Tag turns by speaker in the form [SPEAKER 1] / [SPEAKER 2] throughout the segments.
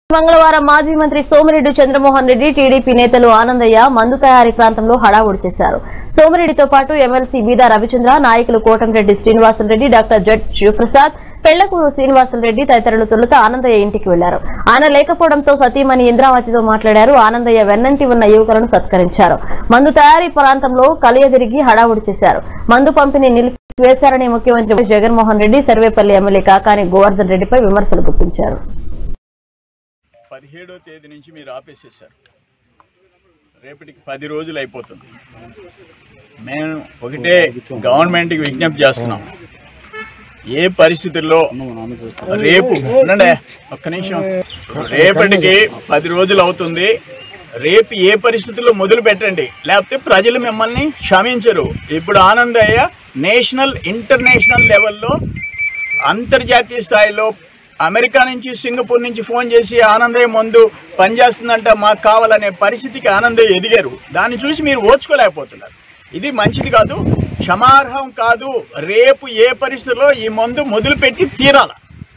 [SPEAKER 1] మంగళవారం మాజీ మంత్రి సోమిరెడ్డి చంద్రమోహన్ రెడ్డి టీడీపీ నేతలు ఆనందయ్య మందు తయారీ ప్రాంతంలో హడావుడి చేశారు సోమిరెడ్డితో పాటు ఎమ్మెల్సీ బీదా రవిచంద్ర నాయకులు కోటంరెడ్డి శ్రీనివాసరెడ్డి డాక్టర్ జడ్ శివప్రసాద్ పెళ్లకూరు శ్రీనివాసరెడ్డి తదితరులు తొలుత ఆనందయ్య ఇంటికి వెళ్లారు ఆయన లేకపోవడంతో సతీమణి ఇంద్రావతితో మాట్లాడారు ఆనందయ్య వెన్నంటి ఉన్న యువకులను సత్కరించారు మందు తయారీ ప్రాంతంలో కలియదిరిగి హడావుడి చేశారు మందు పంపిణీ నిలిపివేశారని ముఖ్యమంత్రి వైఎస్ జగన్మోహన్ రెడ్డి సర్వేపల్లి ఎమ్మెల్యే కాకాని గోవర్ధన్ రెడ్డిపై విమర్శలు గుప్పించారు
[SPEAKER 2] పదిహేడో తేదీ నుంచి మీరు ఆపేసేసారు రేపటికి పది రోజులు అయిపోతుంది మేము ఒకటే గవర్నమెంట్కి విజ్ఞప్తి చేస్తున్నాం ఏ పరిస్థితుల్లో రేపు ఉండండి ఒక్క నిమిషం రేపటికి పది రోజులు అవుతుంది రేపు ఏ పరిస్థితుల్లో మొదలు పెట్టండి లేకపోతే ప్రజలు మిమ్మల్ని క్షమించరు ఇప్పుడు ఆనందయ్య నేషనల్ ఇంటర్నేషనల్ లెవెల్లో అంతర్జాతీయ స్థాయిలో అమెరికా నుంచి సింగపూర్ నుంచి ఫోన్ చేసి ఆనందయ్య ముందు పనిచేస్తుందంట మాకు కావాలనే పరిస్థితికి ఆనందయ్య ఎదిగారు దాన్ని చూసి మీరు ఓర్చుకోలేకపోతున్నారు ఇది మంచిది కాదు క్షమార్హం కాదు రేపు ఏ పరిస్థితిలో ఈ మందు మొదలుపెట్టి తీరాల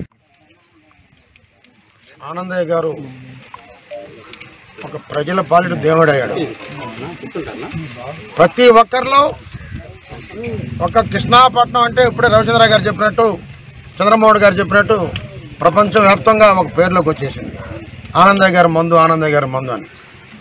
[SPEAKER 3] ఆనందయ్య గారు ఒక ప్రజల పాలిట దేవుడయ్యాడు ప్రతి ఒక్కరిలో ఒక కృష్ణాపట్నం అంటే ఇప్పుడే రవిచంద్ర గారు చెప్పినట్టు చంద్రమోహన్ గారు చెప్పినట్టు ప్రపంచవ్యాప్తంగా ఒక పేరులోకి వచ్చేసింది ఆనందయ్య గారి మందు ఆనందయ్య గారి మందు అని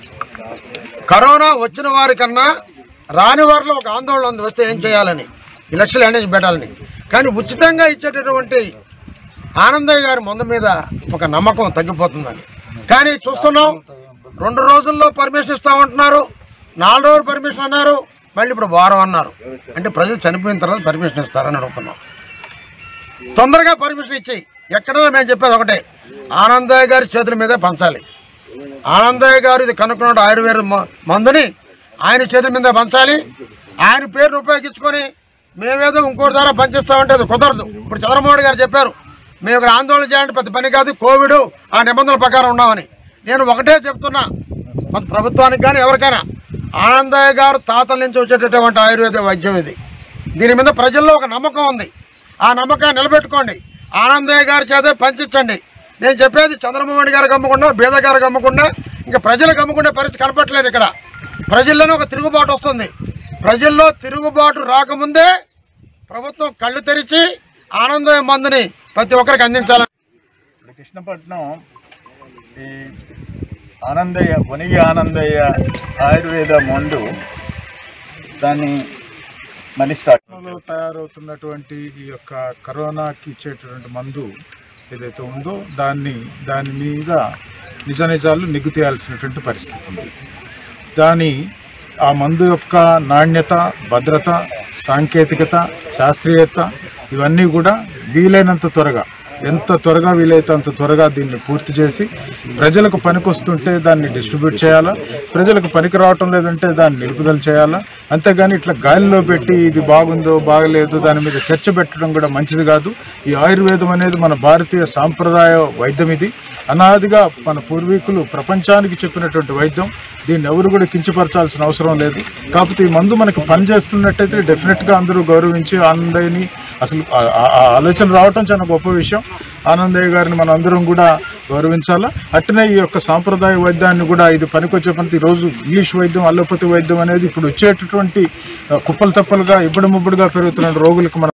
[SPEAKER 3] కరోనా వచ్చిన వారి కన్నా రాని వారిలో ఒక ఆందోళన ఉంది వస్తే ఏం చేయాలని ఈ లక్షలు ఎండేసి పెట్టాలని కానీ ఉచితంగా ఇచ్చేటటువంటి ఆనందయ్య గారి మందు మీద ఒక నమ్మకం తగ్గిపోతుందని కానీ చూస్తున్నాం రెండు రోజుల్లో పర్మిషన్ ఇస్తామంటున్నారు నాలుగు రోజులు పర్మిషన్ అన్నారు మళ్ళీ ఇప్పుడు వారం అన్నారు అంటే ప్రజలు చనిపోయిన తర్వాత పర్మిషన్ ఇస్తారని అడుగుతున్నాం తొందరగా పర్మిషన్ ఇచ్చేయి ఎక్కడైనా మేము చెప్పేది ఒకటే ఆనందయ్య గారి చేతుల మీదే పంచాలి ఆనందయ్య గారు ఇది కనుక్కున్న ఆయుర్వేద మ- మందుని ఆయన చేతుల మీద పంచాలి ఆయన పేరును ఉపయోగించుకొని మేమేదో ఇంకోటి ద్వారా పనిచేస్తామంటే అది కుదరదు ఇప్పుడు చంద్రమోహన్ గారు చెప్పారు మేము ఇక్కడ ఆందోళన చేయాలంటే పెద్ద పని కాదు కోవిడ్ ఆ నిబంధనల ప్రకారం ఉన్నామని నేను ఒకటే చెప్తున్నా మన ప్రభుత్వానికి కానీ ఎవరికైనా ఆనందయ్య గారు తాతల నుంచి వచ్చేటటువంటి ఆయుర్వేద వైద్యం ఇది దీని మీద ప్రజల్లో ఒక నమ్మకం ఉంది ఆ నమ్మకాన్ని నిలబెట్టుకోండి ఆనందయ్య గారి చేతే పంచించండి నేను చెప్పేది చంద్రమోహన్ గారికి అమ్మకుండా బీద గారికి అమ్మకుండా ఇంకా ప్రజలకు అమ్ముకునే పరిస్థితి కనపట్లేదు ఇక్కడ ప్రజల్లోనే ఒక తిరుగుబాటు వస్తుంది ప్రజల్లో తిరుగుబాటు రాకముందే ప్రభుత్వం కళ్ళు తెరిచి ఆనందయ్య మందుని ప్రతి ఒక్కరికి అందించాలని
[SPEAKER 2] ఇప్పుడు కృష్ణపట్నం ఈ ఆనందయ్య వనిగి ఆనందయ్య ఆయుర్వేద మందు దాన్ని మళ్ళీ స్టార్ట్
[SPEAKER 4] లో తయారవుతున్నటువంటి ఈ యొక్క కరోనాకి ఇచ్చేటటువంటి మందు ఏదైతే ఉందో దాన్ని దాని మీద నిజ నిజాలు నిగ్గు తేయాల్సినటువంటి పరిస్థితి ఉంది దాని ఆ మందు యొక్క నాణ్యత భద్రత సాంకేతికత శాస్త్రీయత ఇవన్నీ కూడా వీలైనంత త్వరగా ఎంత త్వరగా వీలైతే అంత త్వరగా దీన్ని పూర్తి చేసి ప్రజలకు పనికొస్తుంటే దాన్ని డిస్ట్రిబ్యూట్ చేయాలా ప్రజలకు పనికి రావటం లేదంటే దాన్ని నిలుపుదల చేయాలా అంతేగాని ఇట్లా గాలిలో పెట్టి ఇది బాగుందో బాగలేదు దాని మీద చర్చ పెట్టడం కూడా మంచిది కాదు ఈ ఆయుర్వేదం అనేది మన భారతీయ సాంప్రదాయ వైద్యం ఇది అనాదిగా మన పూర్వీకులు ప్రపంచానికి చెప్పినటువంటి వైద్యం దీన్ని ఎవరు కూడా కించపరచాల్సిన అవసరం లేదు కాకపోతే ఈ మందు మనకు పనిచేస్తున్నట్టయితే డెఫినెట్గా అందరూ గౌరవించి ఆనందయ్యని అసలు ఆ- ఆ ఆ ఆలోచన రావటం చాలా గొప్ప విషయం ఆనందయ్య గారిని మనం అందరం కూడా గౌరవించాలా అట్లనే ఈ యొక్క సాంప్రదాయ వైద్యాన్ని కూడా ఇది పనికొచ్చే పని ఈరోజు ఇంగ్లీష్ వైద్యం అల్లోపతి వైద్యం అనేది ఇప్పుడు వచ్చేటటువంటి ఆ, కుప్పలు తప్పలుగా ఇబ్బడి ముబ్బడిగా పెరుగుతున్న రోగులకు మనం